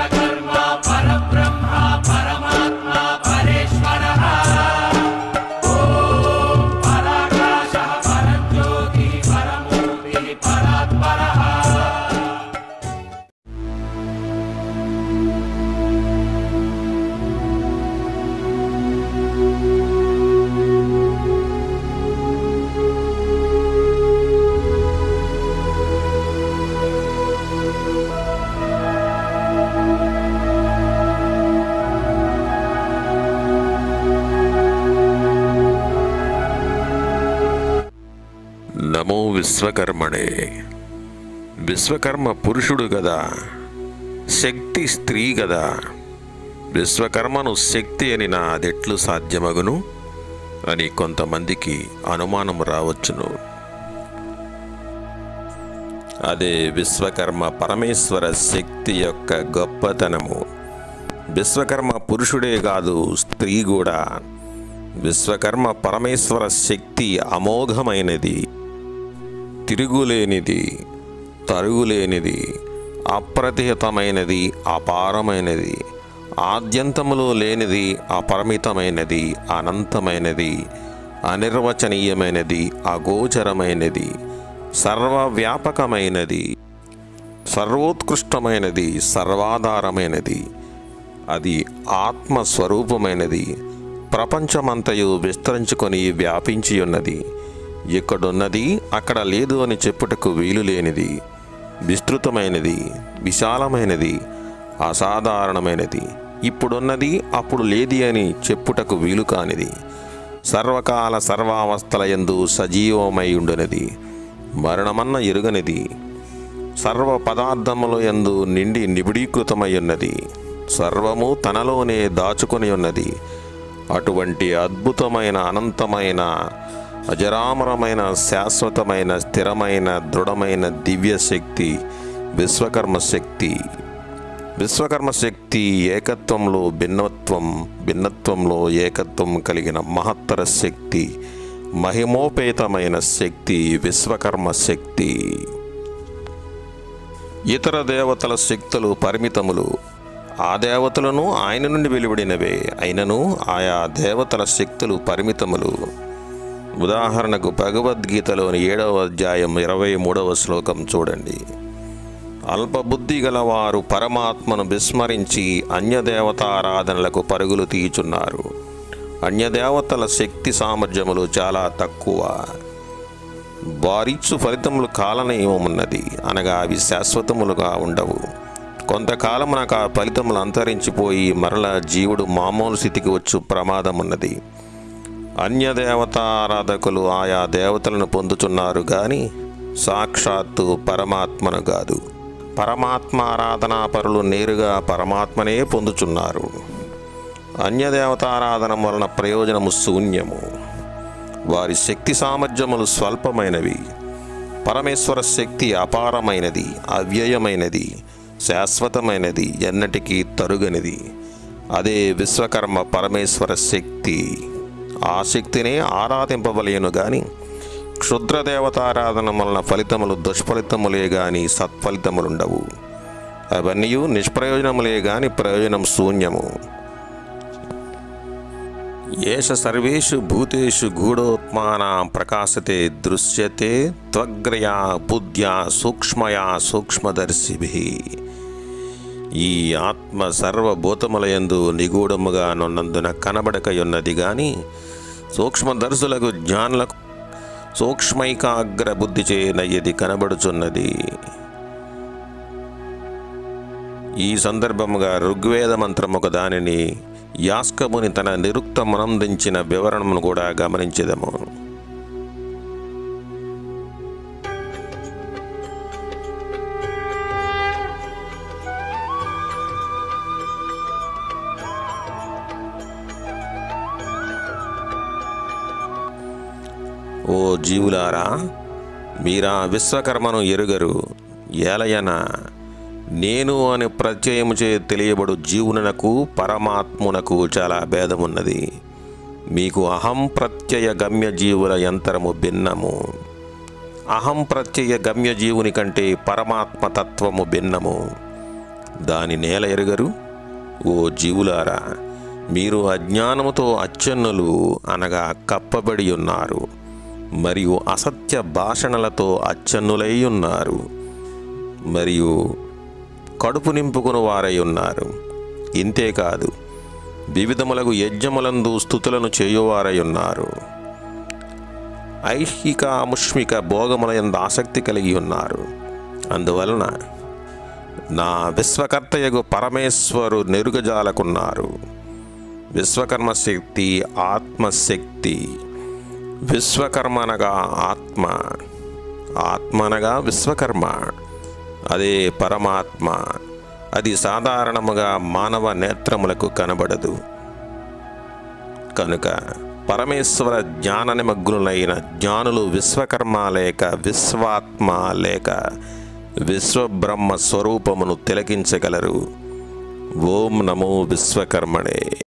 విశ్వకర్మ పరబ్రహ్మ పరమాత్మ పరేశ్వరः ఓం పరాకాశः పరంజ్యోతి పరమూర్తి పరాత్పరः నమో విశ్వకర్మణే విశ్వకర్మ పురుషుడు గదా శక్తి స్త్రీ గదా విశ్వకర్మను శక్తి అని నా అదెట్లు సాధ్యమగును అని కొంతమందికి అనుమానం రావచ్చును అదే విశ్వకర్మ పరమేశ్వర శక్తి యొక్క గొప్పతనము విశ్వకర్మ పురుషుడే కాదు స్త్రీ కూడా విశ్వకర్మ పరమేశ్వర శక్తి అమోఘమైనది తిరుగులేనిది తరుగులేనిది అప్రతిహితమైనది అపారమైనది ఆద్యంతములో లేనిది అపరిమితమైనది అనంతమైనది అనిర్వచనీయమైనది అగోచరమైనది సర్వవ్యాపకమైనది సర్వోత్కృష్టమైనది సర్వాధారమైనది అది ఆత్మస్వరూపమైనది ప్రపంచమంతయు విస్తరించుకొని వ్యాపించి ఉన్నది ఇక్కడున్నది అక్కడ లేదు అని చెప్పుటకు వీలు లేనిది విస్తృతమైనది విశాలమైనది అసాధారణమైనది ఇప్పుడున్నది అప్పుడు లేది అని చెప్పుటకు వీలు కానిది సర్వకాల సర్వావస్థల యందు సజీవమై ఉండునది మరణమన్న ఎరుగనిది సర్వ పదార్థముల యందు నిండి నిబిడీకృతమై ఉన్నది సర్వము తనలోనే దాచుకొని ఉన్నది అటువంటి అద్భుతమైన అనంతమైన అజరామరమైన శాశ్వతమైన స్థిరమైన దృఢమైన దివ్య శక్తి విశ్వకర్మ శక్తి విశ్వకర్మ శక్తి ఏకత్వంలో భిన్నత్వం భిన్నత్వంలో ఏకత్వం కలిగిన మహత్తర శక్తి మహిమోపేతమైన శక్తి విశ్వకర్మ శక్తి ఇతర దేవతల శక్తులు పరిమితములు ఆ దేవతలను ఆయన నుండి వెలువడినవే అయినను ఆయా దేవతల శక్తులు పరిమితములు ఉదాహరణకు భగవద్గీతలోని ఏడవ అధ్యాయం ఇరవై మూడవ శ్లోకం చూడండి అల్పబుద్ధి గలవారు పరమాత్మను విస్మరించి అన్యదేవతారాధనలకు పరుగులు తీయుచున్నారు అన్యదేవతల శక్తి సామర్థ్యములు చాలా తక్కువ వారిచ్చు ఫలితములు కాలనియమమున్నది అనగా అవి శాశ్వతములుగా ఉండవు కొంతకాలమునకు ఆ ఫలితములు అంతరించిపోయి మరల జీవుడు మామూలు స్థితికి వచ్చు ప్రమాదం ఉన్నది అన్యదేవతారాధకులు ఆయా దేవతలను పొందుతున్నారు గాని సాక్షాత్తు పరమాత్మను కాదు పరమాత్మారాధనాపరులు నేరుగా పరమాత్మనే పొందుచున్నారు అన్యదేవతారాధన వలన ప్రయోజనము శూన్యము వారి శక్తి సామర్థ్యములు స్వల్పమైనవి పరమేశ్వర శక్తి అపారమైనది అవ్యయమైనది శాశ్వతమైనది ఎన్నటికీ తరుగనిది అదే విశ్వకర్మ పరమేశ్వర శక్తి ఆ శక్తినే ఆరాధింపవలేను గాని క్షుద్ర దేవతారాధన వలన ఫలితములు దుష్ఫలితములే గాని సత్ఫలితములుండవు అవన్నీ నిష్ప్రయోజనములే గాని ప్రయోజనం శూన్యము ఏష సర్వేషు భూతేషు గూఢోత్మానా ప్రకాశతే దృశ్యతే త్వగ్రయా బుద్ధ్యా సూక్ష్మయా సూక్ష్మదర్శిభి ఈ ఆత్మ సర్వభూతములయందు నిగూఢముగా నున్నందున కనబడకయున్నది గాని సూక్ష్మదర్శులకు జ్ఞానులకు సూక్ష్మైకాగ్ర బుద్ధిచే నయ్యది కనబడుచున్నది ఈ సందర్భముగా ఋగ్వేద మంత్రం ఒక దానిని యాస్కముని తన నిరుక్తమనందించిన వివరణను కూడా గమనించదము ఓ జీవులారా మీరా విశ్వకర్మను ఎరుగరు ఏలయన నేను అని ప్రత్యయముచే తెలియబడు జీవునకు పరమాత్మునకు చాలా భేదమున్నది మీకు అహం ప్రత్యయ గమ్య జీవుల యంతరము భిన్నము అహం ప్రత్యయ గమ్య జీవుని కంటే పరమాత్మ తత్వము భిన్నము దాని నేల ఎరుగరు ఓ జీవులారా మీరు అజ్ఞానముతో అచ్చెన్నులు అనగా కప్పబడి ఉన్నారు మరియు అసత్య భాషణలతో అచ్చెన్నులై ఉన్నారు మరియు కడుపు నింపుకుని వారై ఉన్నారు ఇంతేకాదు వివిధములకు యజ్ఞములందు స్థుతులను చేయువారై ఉన్నారు ఐహిక అముష్మిక భోగములయందు ఆసక్తి కలిగి ఉన్నారు అందువలన నా విశ్వకర్తయగు పరమేశ్వరు నెరుగజాలకున్నారు విశ్వకర్మ శక్తి ఆత్మశక్తి విశ్వకర్మ అనగా ఆత్మ ఆత్మ అనగా విశ్వకర్మ అదే పరమాత్మ అది సాధారణముగా మానవ నేత్రములకు కనబడదు కనుక పరమేశ్వర జ్ఞాన నిమగ్నులైన జ్ఞానులు విశ్వకర్మ లేక విశ్వాత్మ లేక విశ్వబ్రహ్మ స్వరూపమును తిలకించగలరు ఓం నమో విశ్వకర్మణే